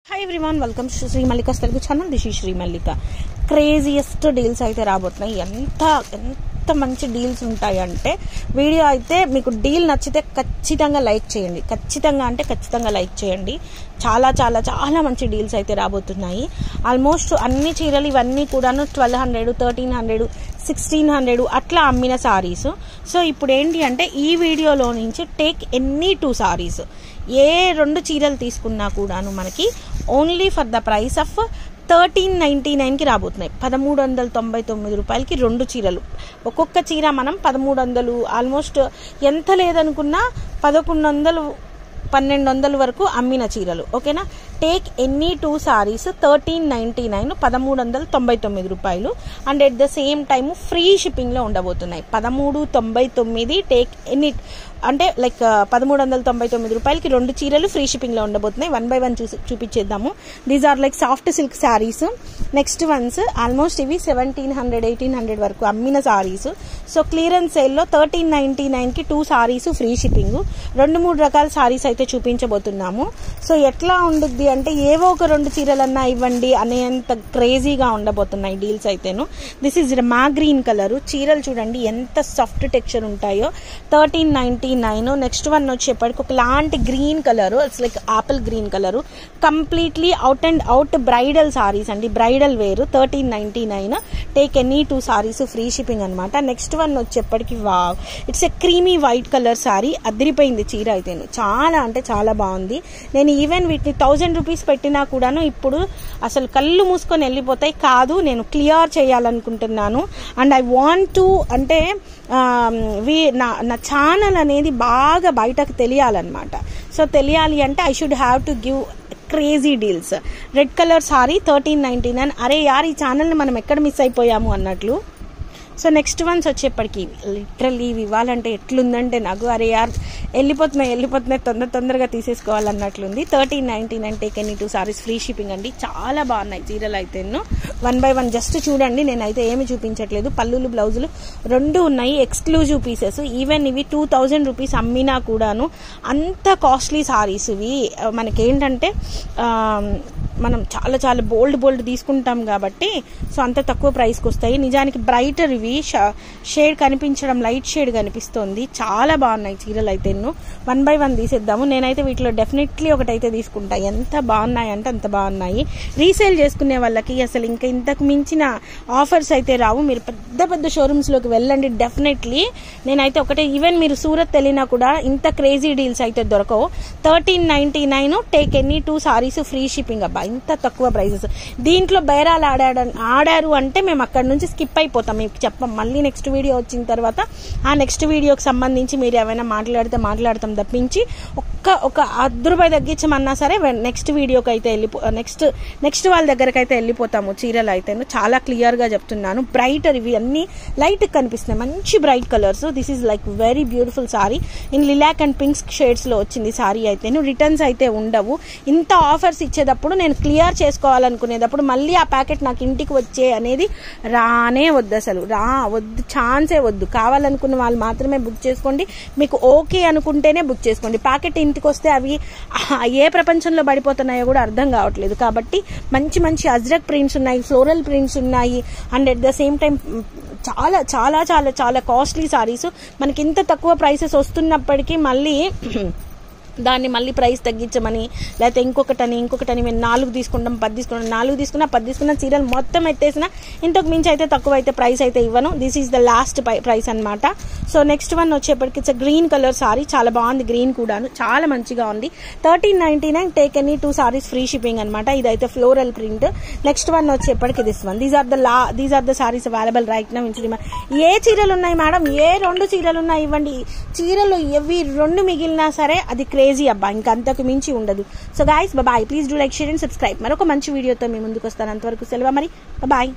hi everyone welcome to Shri Mallika Telugu channel this ఈ శ్రీ మల్లిక craziest deals అయితే రాబోతున్నాయి ఎంత ఎంత మంచి డీల్స్ ఉంటాయంటే వీడియో అయితే మీకు డీల్ నచ్చితే ఖచ్చితంగా లైక్ చేయండి ఖచ్చితంగా అంటే ఖచ్చితంగా లైక్ చేయండి చాలా చాలా చాలా మంచి డీల్స్ అయితే రాబోతున్నాయి ఆల్మోస్ట్ అన్ని చీరలు ఇవన్నీ కూడాను twelve hundred thirteen hundred sixteen hundred అట్లా అమ్మిన సారీస్ సో ఇప్పుడు ఏంటి అంటే ఈ వీడియోలో నుంచి టేక్ ఎనీ టూ సారీస్ ఏ రెండు చీరలు తీసుకున్నా కూడాను మనకి only for the price of thirteen ninety నైన్కి రాబోతున్నాయి పదమూడు వందల తొంభై తొమ్మిది రూపాయలకి రెండు చీరలు ఒక్కొక్క చీర మనం పదమూడు వందలు ఆల్మోస్ట్ ఎంత లేదనుకున్నా పదకొండు వందలు పన్నెండు వందల వరకు అమ్మిన చీరలు ఓకేనా take any two saris thirteen ninety nine పదమూడు వందల తొంభై తొమ్మిది రూపాయలు and at the same time free షిప్పింగ్లో ఉండబోతున్నాయి పదమూడు తొంభై తొమ్మిది టేక్ ఎనీ అంటే లైక్ పదమూడు వందల తొంభై తొమ్మిది రూపాయలకి రెండు చీరలు ఫ్రీ షిప్పింగ్లో ఉండబోతున్నాయి వన్ బై వన్ చూసి చూపించేద్దాము these are like soft silk saris next ones almost ఇవి సెవెంటీన్ హండ్రెడ్ ఎయిటీన్ హండ్రెడ్ వరకు అమ్మిన సారీస్ సో క్లియరెన్స్ సేల్లో థర్టీన్ నైంటీ నైన్కి టూ సారీస్ ఫ్రీ షిప్పింగ్ రెండు మూడు రకాల సారీస్ అయితే చూపించబోతున్నాము సో ఎట్లా ఉండుద్ది అంటే ఏవో ఒక రెండు చీరలన్నా ఇవ్వండి అనేంత క్రేజీగా ఉండబోతున్నాయి డీల్స్ అయితేను దిస్ ఈజ్ మా గ్రీన్ కలర్ చీరలు చూడండి ఎంత సాఫ్ట్ టెక్స్చర్ ఉంటాయో thirteen ninety nine next one వచ్చేప్పటికి ఒకలాంటి green colour it's like apple green colour completely out and out bridal saris అండి బ్రైడల్ వేరు thirteen ninety nine take any two saris free shipping అనమాట next one వచ్చేప్పటికి వా it's a creamy white colour sari అదిరిపోయింది చీర అయితేను చాలా అంటే చాలా బాగుంది నేను ఈవెన్ వీటిని థౌజండ్ రూపీస్ పెట్టినా కూడాను ఇప్పుడు అసలు కళ్ళు మూసుకొని వెళ్ళిపోతాయి కాదు నేను క్లియర్ చేయాలనుకుంటున్నాను అండ్ ఐ వాంట్ టు అంటే వి నా నా ఛానల్ అనేది బాగా బయటకు తెలియాలన్నమాట సో తెలియాలి అంటే I should have to give crazy deals red colour sari thirteen ninety nine అరే యార్ ఈ ఛానల్ని మనం ఎక్కడ మిస్ అయిపోయాము అన్నట్లు సో నెక్స్ట్ వన్స్ వచ్చేప్పటికి లిటరల్లీ ఇవి ఇవ్వాలంటే ఎట్లుందంటే నాకు అరే యార్ వెళ్ళిపోతున్నాయి వెళ్ళిపోతున్నాయి తొందర తొందరగా తీసేసుకోవాలన్నట్లుంది thirteen ninety nine take any two saris free shipping అండి చాలా బాగున్నాయి చీరలు అయితే వన్ బై వన్ జస్ట్ చూడండి నేనైతే ఏమి చూపించట్లేదు పల్లులు బ్లౌజులు రెండు ఉన్నాయి ఎక్స్క్లూజివ్ పీసెస్ ఈవెన్ ఇవి టూ థౌజండ్ రూపీస్ అమ్మినా కూడాను అంత కాస్ట్లీ సారీస్ ఇవి మనకేంటంటే మనం చాలా చాలా బోల్డ్ బోల్డ్ తీసుకుంటాం కాబట్టి సో అంత తక్కువ ప్రైస్కి వస్తాయి నిజానికి బ్రైటర్ ఇవి షేడ్ కనిపించడం లైట్ షేడ్ కనిపిస్తుంది చాలా బాగున్నాయి చీరలు అయితే వన్ బై వన్ తీసేద్దాము నేనైతే వీటిలో డెఫినెట్లీ ఒకటైతే తీసుకుంటా ఎంత బాగున్నాయి అంటే అంత బాగున్నాయి రీసేల్ చేసుకునే వాళ్ళకి అసలు ఇంకా ఇంతకు మించిన ఆఫర్స్ అయితే రావు మీరు పెద్ద పెద్ద షోరూమ్స్లోకి వెళ్ళండి డెఫినెట్లీ నేనైతే ఒకటే ఈవెన్ మీరు సూరత్ వెళ్ళినా కూడా ఇంత క్రేజీ డీల్స్ అయితే దొరకవు thirteen ninety nine take any two saris free shipping అబ్బా ఇంత తక్కువ ప్రైజెస్ దీంట్లో బేరాలు ఆడాడ ఆడారు అంటే మేము అక్కడ నుంచి స్కిప్ అయిపోతాం మీకు చెప్పం మళ్ళీ నెక్స్ట్ వీడియో వచ్చిన తర్వాత ఆ నెక్స్ట్ వీడియోకి సంబంధించి మీరు ఏమైనా మాట్లాడితే మాట్లాడతాం తప్పించి ఒక్క ఒక అర్ధ రూపాయి తగ్గించమన్నా సరే నెక్స్ట్ వీడియోకి అయితే వెళ్ళిపో నెక్స్ట్ నెక్స్ట్ వాళ్ళ దగ్గరకు అయితే వెళ్ళిపోతాము చీరలు అయితే చాలా క్లియర్గా చెప్తున్నాను బ్రైటర్ ఇవి అన్ని లైట్ కనిపిస్తున్నాయి మంచి bright colours this is like very beautiful sari in lilac and pinks షేడ్స్లో వచ్చింది సారీ అయితే రిటర్న్స్ అయితే ఉండవు ఇంత ఆఫర్స్ ఇచ్చేటప్పుడు నేను క్లియర్ చేసుకోవాలనుకునేటప్పుడు మళ్ళీ ఆ ప్యాకెట్ నాకు ఇంటికి వచ్చే అనేది రానే వద్దు అసలు రా వద్దు ఛాన్సే వద్దు కావాలనుకున్న వాళ్ళు మాత్రమే బుక్ చేసుకోండి మీకు ఓకే అనుకుంటేనే బుక్ చేసుకోండి ప్యాకెట్ ఇంటికి వస్తే అవి ఏ ప్రపంచంలో పడిపోతున్నాయో కూడా అర్థం కావట్లేదు కాబట్టి మంచి మంచి అజ్రక్ ప్రింట్స్ ఉన్నాయి ఫ్లోరల్ ప్రింట్స్ ఉన్నాయి and at the same time చాలా చాలా చాలా చాలా కాస్ట్లీ సారీస్ మనకి ఇంత తక్కువ ప్రైసెస్ వస్తున్నప్పటికీ మళ్ళీ దాన్ని మళ్ళీ ప్రైస్ తగ్గించమని లేకపోతే ఇంకొకటని ఇంకొకటని మేము నాలుగు తీసుకుంటాం పది తీసుకుంటాం నాలుగు తీసుకున్నా పది తీసుకున్న చీరలు మొత్తం ఎత్తేసిన ఇంతకు మించి అయితే తక్కువ అయితే ప్రైస్ అయితే ఇవ్వను this is the last price అనమాట సో నెక్స్ట్ వన్ వచ్చేప్పటికి ఇట్స్ గ్రీన్ కలర్ సారీ చాలా బాగుంది గ్రీన్ కూడాను చాలా మంచిగా ఉంది thirteen ninety nine take any two saris free shipping అనమాట ఇదైతే ఫ్లోరల్ ప్రింట్ నెక్స్ట్ వన్ వచ్చేప్పటికి this one these are the la these are the saris available right నా నుంచి ఏ చీరలు ఉన్నాయి మేడం ఏ రెండు చీరలు ఉన్నాయి ఇవ్వండి చీరలు ఎవి రెండు మిగిలినా సరే అది క్రేజీ అబ్బా ఇంకా అంతకు మించి ఉండదు so guys bye please do like share and subscribe మరొక మంచి వీడియోతో మీ ముందుకు వస్తాను అంతవరకు సెలవు మరి బాయ్